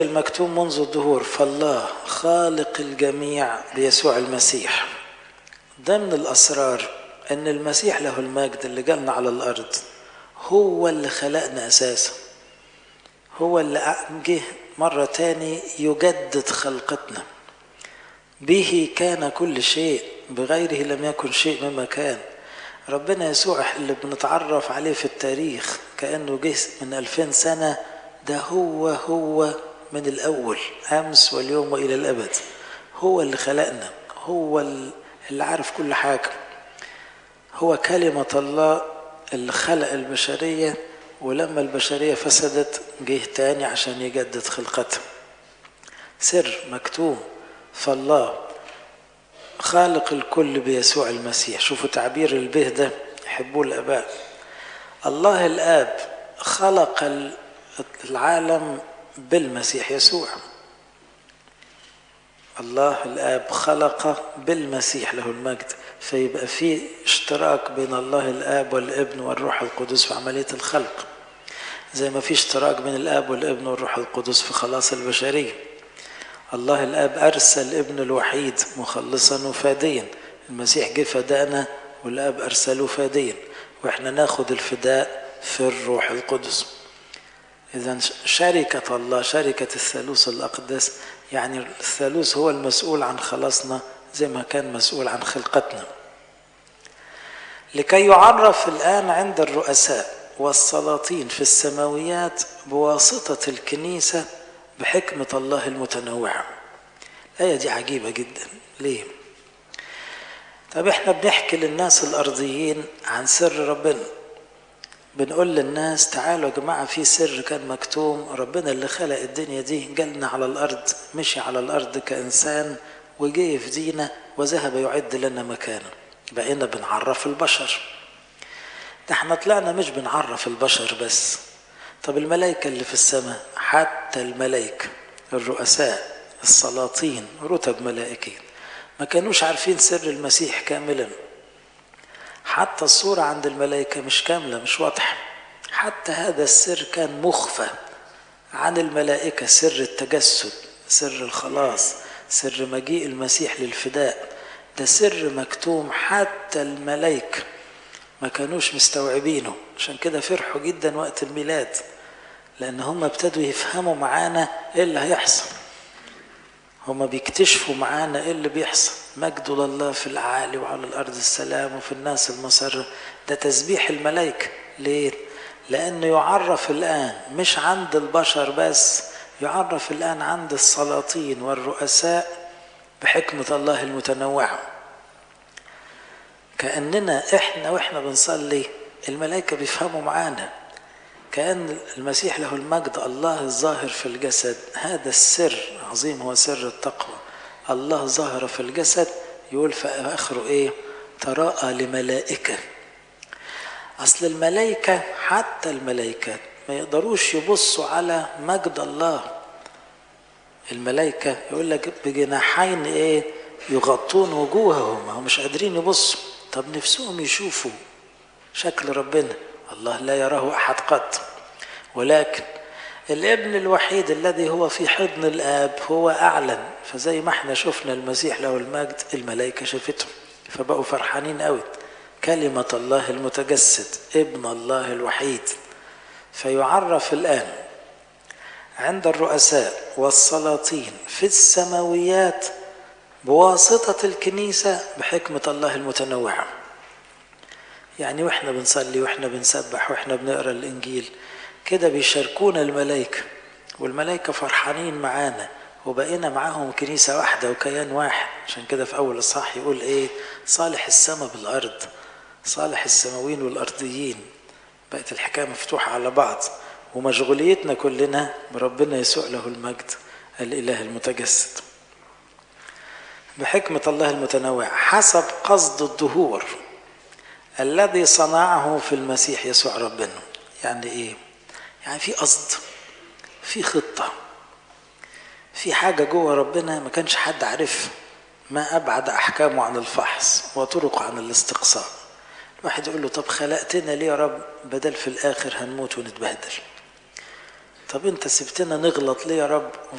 المكتوم منذ الدهور فالله خالق الجميع بيسوع المسيح ضمن الأسرار أن المسيح له المجد اللي جالنا على الأرض هو اللي خلقنا أساسا هو اللي جه مرة تاني يجدد خلقتنا به كان كل شيء بغيره لم يكن شيء مما كان ربنا يسوع اللي بنتعرف عليه في التاريخ كأنه جه من ألفين سنة ده هو هو من الأول أمس واليوم وإلى الأبد هو اللي خلقنا هو اللي عارف كل حاجة هو كلمة الله اللي خلق البشرية ولما البشرية فسدت جه تاني عشان يجدد خلقتها سر مكتوم فالله خالق الكل بيسوع المسيح شوفوا تعبير البه ده يحبوه الآباء الله الآب خلق العالم بالمسيح يسوع الله الآب خلق بالمسيح له المجد فيبقى في اشتراك بين الله الآب والابن والروح القدس في عملية الخلق زي ما في اشتراك بين الآب والابن والروح القدس في خلاص البشرية الله الآب أرسل ابن الوحيد مخلصا وفاديا المسيح جه فدانا والآب أرسله فاديا وإحنا ناخد الفداء في الروح القدس إذا شركة الله شركة الثالوث الأقدس يعني الثالوث هو المسؤول عن خلاصنا زي ما كان مسؤول عن خلقتنا لكي يعرف الآن عند الرؤساء والسلاطين في السماويات بواسطة الكنيسة بحكمة الله المتنوعة الآية دي عجيبة جدا ليه؟ طب احنا بنحكي للناس الأرضيين عن سر ربنا بنقول للناس تعالوا يا جماعة في سر كان مكتوم ربنا اللي خلق الدنيا دي جالنا على الأرض مشي على الأرض كإنسان وجه يفدينا وذهب يعد لنا مكانا بقينا بنعرف البشر ده احنا طلعنا مش بنعرف البشر بس طب الملائكة اللي في السماء حتى الملائكة الرؤساء السلاطين رتب ملائكين ما كانوش عارفين سر المسيح كاملا حتى الصورة عند الملائكة مش كاملة مش واضحة حتى هذا السر كان مخفى عن الملائكة سر التجسد سر الخلاص سر مجيء المسيح للفداء ده سر مكتوم حتى الملائكة ما كانوش مستوعبينه عشان كده فرحوا جدا وقت الميلاد لأن هم ابتدوا يفهموا معانا إيه اللي هيحصل هم بيكتشفوا معانا إيه اللي بيحصل مجد لله في الأعالي وعلى الأرض السلام وفي الناس المسرة ده تسبيح الملائكة ليه؟ لأنه يعرف الآن مش عند البشر بس يعرف الآن عند السلاطين والرؤساء بحكمة الله المتنوعة كأننا إحنا وإحنا بنصلي الملائكة بيفهموا معانا كأن المسيح له المجد الله الظاهر في الجسد هذا السر عظيم هو سر التقوى الله ظهر في الجسد يقول في آخره إيه تراءى لملائكة أصل الملائكة حتى الملائكة ما يقدروش يبصوا على مجد الله الملائكة يقول لك بجناحين إيه يغطون وجوههم هم مش قادرين يبصوا طب نفسهم يشوفوا شكل ربنا الله لا يراه أحد قط ولكن الابن الوحيد الذي هو في حضن الآب هو أعلن فزي ما احنا شفنا المسيح له المجد الملائكة شافته فبقوا فرحانين قوي كلمة الله المتجسد ابن الله الوحيد فيعرف الآن عند الرؤساء والسلاطين في السماويات بواسطة الكنيسة بحكمة الله المتنوعة يعني واحنا بنصلي واحنا بنسبح واحنا بنقرا الانجيل كده بيشاركونا الملائكه والملائكه فرحانين معانا وبقينا معاهم كنيسه واحده وكيان واحد عشان كده في اول اصحاح يقول ايه صالح السماء بالارض صالح السماويين والارضيين بقت الحكايه مفتوحه على بعض ومشغوليتنا كلنا بربنا يسوع له المجد الاله المتجسد بحكمه الله المتنوعه حسب قصد الدهور الذي صنعه في المسيح يسوع ربنا يعني ايه يعني في قصد في خطة في حاجة جوه ربنا ما كانش حد عارفها ما أبعد أحكامه عن الفحص وطرقه عن الاستقصاء الواحد يقول له طب خلقتنا ليه يا رب بدل في الآخر هنموت ونتبهدل طب انت سبتنا نغلط ليه يا رب